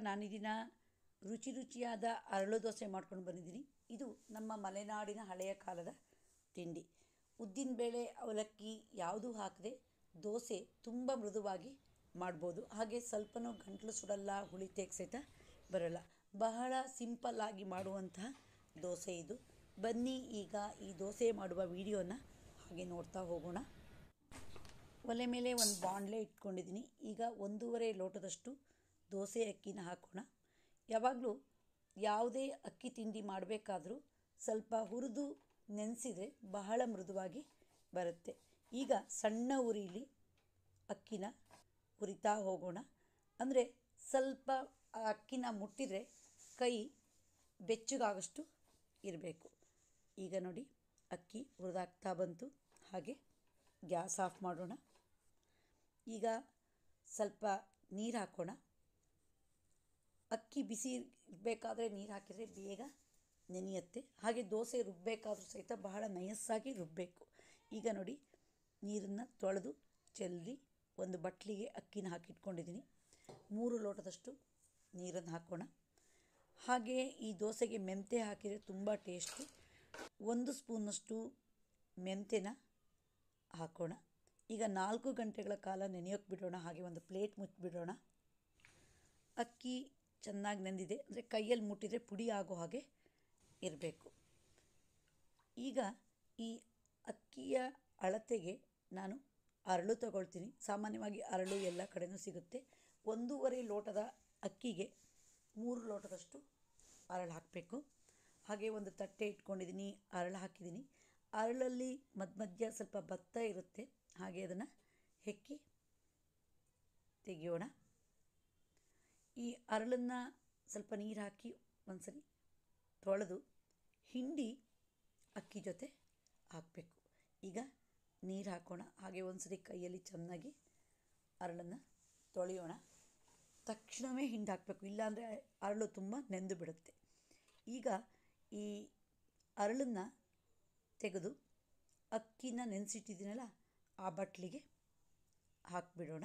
ನಾನಿದಿನ ರುಚಿ ರುಚಿಯಾದ ಅರಳು ದೋಸೆ ಮಾಡ್ಕೊಂಡು ಬಂದಿದ್ದೀನಿ ಇದು ನಮ್ಮ ಮಲೆನಾಡಿನ ಹಳೆಯ ಕಾಲದ ತಿಂಡಿ ಉದ್ದಿನಬೇಳೆ ಅವಲಕ್ಕಿ ಯಾವುದೂ ಹಾಕದೆ ದೋಸೆ ತುಂಬ ಮೃದುವಾಗಿ ಮಾಡ್ಬೋದು ಹಾಗೆ ಸ್ವಲ್ಪನೂ ಗಂಟಲು ಸುಡಲ್ಲ ಹುಳಿ ತೇಗ್ ಸಹಿತ ಬರಲ್ಲ ಬಹಳ ಸಿಂಪಲ್ಲಾಗಿ ಮಾಡುವಂತಹ ದೋಸೆ ಇದು ಬನ್ನಿ ಈಗ ಈ ದೋಸೆ ಮಾಡುವ ವಿಡಿಯೋನ ಹಾಗೆ ನೋಡ್ತಾ ಹೋಗೋಣ ಒಲೆ ಮೇಲೆ ಒಂದು ಬಾಣಲೆ ಇಟ್ಕೊಂಡಿದ್ದೀನಿ ಈಗ ಒಂದೂವರೆ ಲೋಟದಷ್ಟು ದೋಸೆ ಅಕ್ಕಿನ ಹಾಕೋಣ ಯಾವಾಗಲೂ ಯಾವುದೇ ಅಕ್ಕಿ ತಿಂಡಿ ಮಾಡಬೇಕಾದ್ರೂ ಸ್ವಲ್ಪ ಹುರಿದು ನೆನೆಸಿದರೆ ಬಹಳ ಮೃದುವಾಗಿ ಬರುತ್ತೆ ಈಗ ಸಣ್ಣ ಉರಿಲಿ ಅಕ್ಕಿನ ಹುರಿತಾ ಹೋಗೋಣ ಅಂದರೆ ಸ್ವಲ್ಪ ಆ ಅಕ್ಕಿನ ಮುಟ್ಟಿದರೆ ಕೈ ಬೆಚ್ಚಗಾಗಷ್ಟು ಇರಬೇಕು ಈಗ ನೋಡಿ ಅಕ್ಕಿ ಹುರಿದಾಗ್ತಾ ಬಂತು ಹಾಗೆ ಗ್ಯಾಸ್ ಆಫ್ ಮಾಡೋಣ ಈಗ ಸ್ವಲ್ಪ ನೀರು ಹಾಕೋಣ ಅಕ್ಕಿ ಬಿಸಿ ಇರಬೇಕಾದ್ರೆ ನೀರು ಹಾಕಿದರೆ ಬೇಗ ನೆನೆಯುತ್ತೆ ಹಾಗೆ ದೋಸೆ ರುಬ್ಬಬೇಕಾದ್ರೂ ಸಹಿತ ಬಹಳ ನಯಸ್ಸಾಗಿ ರುಬ್ಬಬೇಕು ಈಗ ನೋಡಿ ನೀರನ್ನು ತೊಳೆದು ಚೆಲ್ಲಿ ಒಂದು ಬಟ್ಲಿಗೆ ಅಕ್ಕಿನ ಹಾಕಿಟ್ಕೊಂಡಿದ್ದೀನಿ ಮೂರು ಲೋಟದಷ್ಟು ನೀರನ್ನು ಹಾಕೋಣ ಹಾಗೆ ಈ ದೋಸೆಗೆ ಮೆಂತೆ ಹಾಕಿದರೆ ತುಂಬ ಟೇಸ್ಟು ಒಂದು ಸ್ಪೂನಷ್ಟು ಮೆಂತೆನ ಹಾಕೋಣ ಈಗ ನಾಲ್ಕು ಗಂಟೆಗಳ ಕಾಲ ನೆನೆಯೋಕ್ಕೆ ಬಿಡೋಣ ಹಾಗೆ ಒಂದು ಪ್ಲೇಟ್ ಮುಚ್ಚಿಬಿಡೋಣ ಅಕ್ಕಿ ಚೆನ್ನಾಗಿ ನೆಂದಿದೆ ಅಂದರೆ ಕೈಯಲ್ಲಿ ಮುಟ್ಟಿದರೆ ಪುಡಿ ಆಗೋ ಹಾಗೆ ಇರಬೇಕು ಈಗ ಈ ಅಕ್ಕಿಯ ಅಳತೆಗೆ ನಾನು ಅರಳು ತಗೊಳ್ತೀನಿ ಸಾಮಾನ್ಯವಾಗಿ ಅರಳು ಎಲ್ಲ ಕಡೆನೂ ಸಿಗುತ್ತೆ ಒಂದೂವರೆ ಲೋಟದ ಅಕ್ಕಿಗೆ ಮೂರು ಲೋಟದಷ್ಟು ಅರಳು ಹಾಕಬೇಕು ಹಾಗೆ ಒಂದು ತಟ್ಟೆ ಇಟ್ಕೊಂಡಿದ್ದೀನಿ ಅರಳು ಹಾಕಿದ್ದೀನಿ ಅರಳಲ್ಲಿ ಮಧ್ಯ ಮಧ್ಯ ಸ್ವಲ್ಪ ಭತ್ತ ಇರುತ್ತೆ ಹಾಗೆ ಅದನ್ನು ಹೆಕ್ಕಿ ತೆಗೆಯೋಣ ಈ ಅರಳನ್ನು ಸ್ವಲ್ಪ ನೀರು ಹಾಕಿ ಒಂದ್ಸರಿ ತೊಳೆದು ಹಿಂಡಿ ಅಕ್ಕಿ ಜೊತೆ ಹಾಕಬೇಕು ಈಗ ನೀರು ಹಾಕೋಣ ಹಾಗೆ ಒಂದ್ಸರಿ ಕೈಯಲ್ಲಿ ಚೆನ್ನಾಗಿ ಅರಳನ್ನು ತೊಳೆಯೋಣ ತಕ್ಷಣವೇ ಹಿಂಡಿ ಹಾಕಬೇಕು ಇಲ್ಲಾಂದರೆ ಅರಳು ತುಂಬ ನೆಂದು ಬಿಡುತ್ತೆ ಈಗ ಈ ಅರಳನ್ನು ತೆಗೆದು ಅಕ್ಕಿನ ನೆನೆಸಿಟ್ಟಿದ್ದೀನಲ್ಲ ಆ ಬಟ್ಲಿಗೆ ಹಾಕಿಬಿಡೋಣ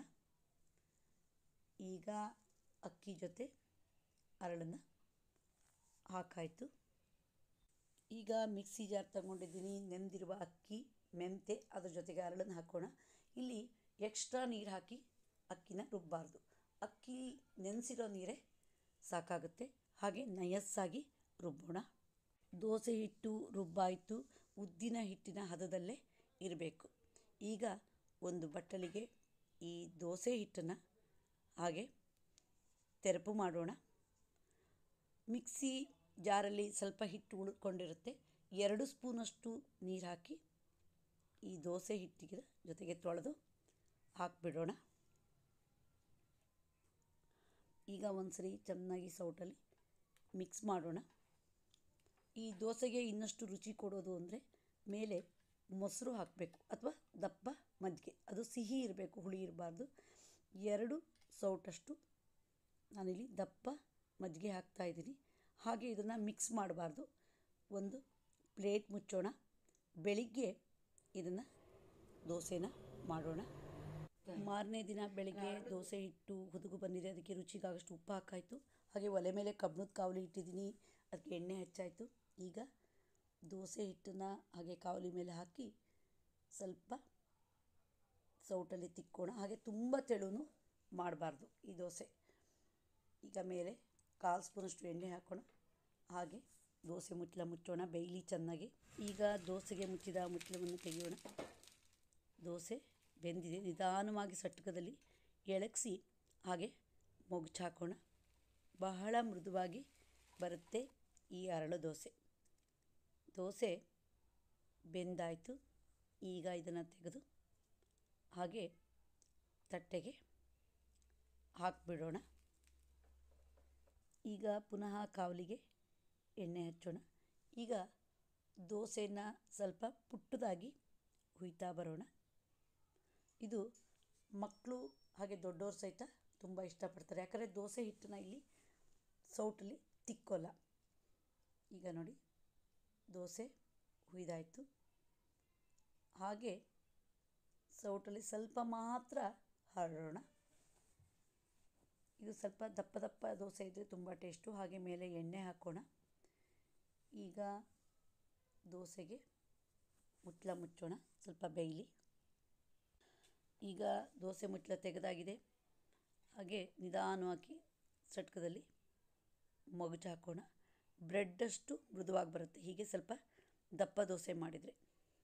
ಈಗ ಅಕ್ಕಿ ಜೊತೆ ಅರಳನ್ನು ಹಾಕಾಯಿತು ಈಗ ಮಿಕ್ಸಿ ಜಾರ್ ತಗೊಂಡಿದ್ದೀನಿ ನೆಂದಿರುವ ಅಕ್ಕಿ ಮೆಂತೆ ಅದ್ರ ಜೊತೆಗೆ ಅರಳನ್ನು ಹಾಕೋಣ ಇಲ್ಲಿ ಎಕ್ಸ್ಟ್ರಾ ನೀರು ಹಾಕಿ ಅಕ್ಕಿನ ರುಬ್ಬಾರ್ದು ಅಕ್ಕಿ ನೆನೆಸಿರೋ ನೀರೇ ಸಾಕಾಗುತ್ತೆ ಹಾಗೆ ನಯಸ್ಸಾಗಿ ರುಬ್ಬೋಣ ದೋಸೆ ಹಿಟ್ಟು ರುಬ್ಬಾಯಿತು ಉದ್ದಿನ ಹಿಟ್ಟಿನ ಹದದಲ್ಲೇ ಇರಬೇಕು ಈಗ ಒಂದು ಬಟ್ಟಲಿಗೆ ಈ ದೋಸೆ ಹಿಟ್ಟನ್ನು ಹಾಗೆ ತೆರಪು ಮಾಡೋಣ ಮಿಕ್ಸಿ ಜಾರಲ್ಲಿ ಸ್ವಲ್ಪ ಹಿಟ್ಟು ಉಳ್ಕೊಂಡಿರುತ್ತೆ ಎರಡು ಸ್ಪೂನಷ್ಟು ನೀರು ಹಾಕಿ ಈ ದೋಸೆ ಹಿಟ್ಟಿಗೆ ಜೊತೆಗೆ ತೊಳೆದು ಹಾಕಿಬಿಡೋಣ ಈಗ ಒಂದ್ಸರಿ ಚೆನ್ನಾಗಿ ಸೌಟಲ್ಲಿ ಮಿಕ್ಸ್ ಮಾಡೋಣ ಈ ದೋಸೆಗೆ ಇನ್ನಷ್ಟು ರುಚಿ ಕೊಡೋದು ಅಂದರೆ ಮೇಲೆ ಮೊಸರು ಹಾಕಬೇಕು ಅಥವಾ ದಪ್ಪ ಮಜ್ಜಿಗೆ ಅದು ಸಿಹಿ ಇರಬೇಕು ಹುಳಿ ಇರಬಾರ್ದು ಎರಡು ಸೌಟಷ್ಟು ನಾನಿಲ್ಲಿ ದಪ್ಪ ಮಜ್ಜಿಗೆ ಹಾಕ್ತಾಯಿದ್ದೀನಿ ಹಾಗೆ ಇದನ್ನು ಮಿಕ್ಸ್ ಮಾಡಬಾರ್ದು ಒಂದು ಪ್ಲೇಟ್ ಮುಚ್ಚೋಣ ಬೆಳಿಗ್ಗೆ ಇದನ್ನು ದೋಸೆನ ಮಾಡೋಣ ಮಾರನೇ ದಿನ ಬೆಳಗ್ಗೆ ದೋಸೆ ಹಿಟ್ಟು ಹುದುಗು ಬಂದಿದೆ ಅದಕ್ಕೆ ರುಚಿಗಾಗಷ್ಟು ಉಪ್ಪು ಹಾಕಾಯಿತು ಹಾಗೆ ಒಲೆ ಮೇಲೆ ಕಬ್ಬಣದ ಕಾವಲಿ ಇಟ್ಟಿದ್ದೀನಿ ಅದಕ್ಕೆ ಎಣ್ಣೆ ಹೆಚ್ಚಾಯಿತು ಈಗ ದೋಸೆ ಹಿಟ್ಟನ್ನು ಹಾಗೆ ಕಾವಲಿ ಮೇಲೆ ಹಾಕಿ ಸ್ವಲ್ಪ ಸೌಟಲ್ಲಿ ತಿಕ್ಕೋಣ ಹಾಗೆ ತುಂಬ ತೆಳುನು ಮಾಡಬಾರ್ದು ಈ ದೋಸೆ ಈಗ ಮೇಲೆ ಕಾಲು ಸ್ಪೂನಷ್ಟು ಎಣ್ಣೆ ಹಾಕೋಣ ಹಾಗೆ ದೋಸೆ ಮುಚ್ಚಳ ಮುಚ್ಚೋಣ ಬೇಯಲಿ ಚೆನ್ನಾಗಿ ಈಗ ದೋಸೆಗೆ ಮುಚ್ಚಿದ ಮುಚ್ಚಳವನ್ನು ತೆಗೆಯೋಣ ದೋಸೆ ಬೆಂದಿದೆ ನಿಧಾನವಾಗಿ ಸಟ್ಕದಲ್ಲಿ ಎಳಗಿಸಿ ಹಾಗೆ ಮೊಗ್ಚು ಹಾಕೋಣ ಬಹಳ ಮೃದುವಾಗಿ ಬರುತ್ತೆ ಈ ಅರಳು ದೋಸೆ ದೋಸೆ ಬೆಂದಾಯಿತು ಈಗ ಇದನ್ನು ತೆಗೆದು ಹಾಗೆ ತಟ್ಟೆಗೆ ಹಾಕಿಬಿಡೋಣ ಈಗ ಪುನಃ ಕಾವಲಿಗೆ ಎಣ್ಣೆ ಹಚ್ಚೋಣ ಈಗ ದೋಸೆನ ಸ್ವಲ್ಪ ಪುಟ್ಟದಾಗಿ ಹುಯ್ತಾ ಬರೋಣ ಇದು ಮಕ್ಕಳು ಹಾಗೆ ದೊಡ್ಡವ್ರು ಸಹಿತ ತುಂಬ ಇಷ್ಟಪಡ್ತಾರೆ ಯಾಕಂದರೆ ದೋಸೆ ಹಿಟ್ಟನ್ನ ಇಲ್ಲಿ ಸೌಟಲ್ಲಿ ತಿಕ್ಕೋಲ್ಲ ಈಗ ನೋಡಿ ದೋಸೆ ಹುಯ್ದಾಯಿತು ಹಾಗೆ ಸೌಟಲ್ಲಿ ಸ್ವಲ್ಪ ಮಾತ್ರ ಹರಡೋಣ ಇದು ಸ್ವಲ್ಪ ದಪ್ಪ ದಪ್ಪ ದೋಸೆ ಇದ್ದರೆ ತುಂಬ ಟೇಸ್ಟು ಹಾಗೆ ಮೇಲೆ ಎಣ್ಣೆ ಹಾಕೋಣ ಈಗ ದೋಸೆಗೆ ಮುಚ್ಚಳ ಮುಚ್ಚೋಣ ಸ್ವಲ್ಪ ಬೇಯಲಿ ಈಗ ದೋಸೆ ಮುಚ್ಚಳ ತೆಗೆದಾಗಿದೆ ಹಾಗೆ ನಿಧಾನವಾಗಿ ಸಟ್ಕದಲ್ಲಿ ಮಗುಚು ಹಾಕೋಣ ಬ್ರೆಡ್ಡಷ್ಟು ಮೃದುವಾಗಿ ಬರುತ್ತೆ ಹೀಗೆ ಸ್ವಲ್ಪ ದಪ್ಪ ದೋಸೆ ಮಾಡಿದರೆ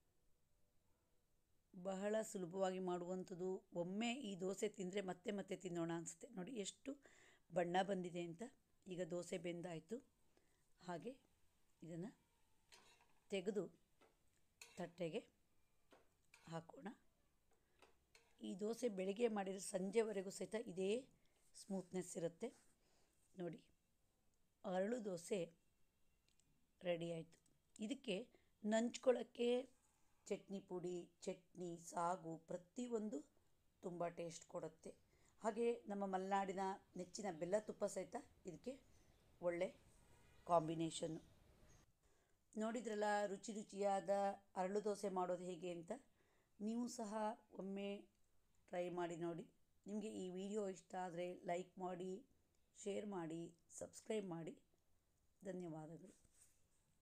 ಬಹಳ ಸುಲಭವಾಗಿ ಮಾಡುವಂಥದ್ದು ಒಮ್ಮೆ ಈ ದೋಸೆ ತಿಂದರೆ ಮತ್ತೆ ಮತ್ತೆ ತಿನ್ನೋಣ ಅನಿಸುತ್ತೆ ನೋಡಿ ಎಷ್ಟು ಬಣ್ಣ ಬಂದಿದೆ ಅಂತ ಈಗ ದೋಸೆ ಬೆಂದಾಯಿತು ಹಾಗೆ ಇದನ್ನು ತೆಗೆದು ತಟ್ಟೆಗೆ ಹಾಕೋಣ ಈ ದೋಸೆ ಬೆಳಿಗ್ಗೆ ಮಾಡಿದರೆ ಸಂಜೆವರೆಗೂ ಸಹಿತ ಇದೇ ಸ್ಮೂತ್ನೆಸ್ ಇರುತ್ತೆ ನೋಡಿ ಅರಳು ದೋಸೆ ರೆಡಿ ಆಯಿತು ಇದಕ್ಕೆ ನಂಚ್ಕೊಳ್ಳೋಕ್ಕೆ ಚಟ್ನಿ ಪುಡಿ ಚಟ್ನಿ ಸಾಗು ಪ್ರತಿಯೊಂದು ತುಂಬ ಟೇಸ್ಟ್ ಕೊಡುತ್ತೆ ಹಾಗೆ ನಮ್ಮ ಮಲೆನಾಡಿನ ನೆಚ್ಚಿನ ಬೆಲ್ಲ ತುಪ್ಪ ಸಹಿತ ಇದಕ್ಕೆ ಒಳ್ಳೆ ಕಾಂಬಿನೇಷನ್ನು ನೋಡಿದ್ರಲ್ಲ ರುಚಿ ರುಚಿಯಾದ ಅರಳು ದೋಸೆ ಮಾಡೋದು ಹೇಗೆ ಅಂತ ನೀವು ಸಹ ಒಮ್ಮೆ ಟ್ರೈ ಮಾಡಿ ನೋಡಿ ನಿಮಗೆ ಈ ವಿಡಿಯೋ ಇಷ್ಟ ಆದರೆ ಲೈಕ್ ಮಾಡಿ ಶೇರ್ ಮಾಡಿ ಸಬ್ಸ್ಕ್ರೈಬ್ ಮಾಡಿ ಧನ್ಯವಾದಗಳು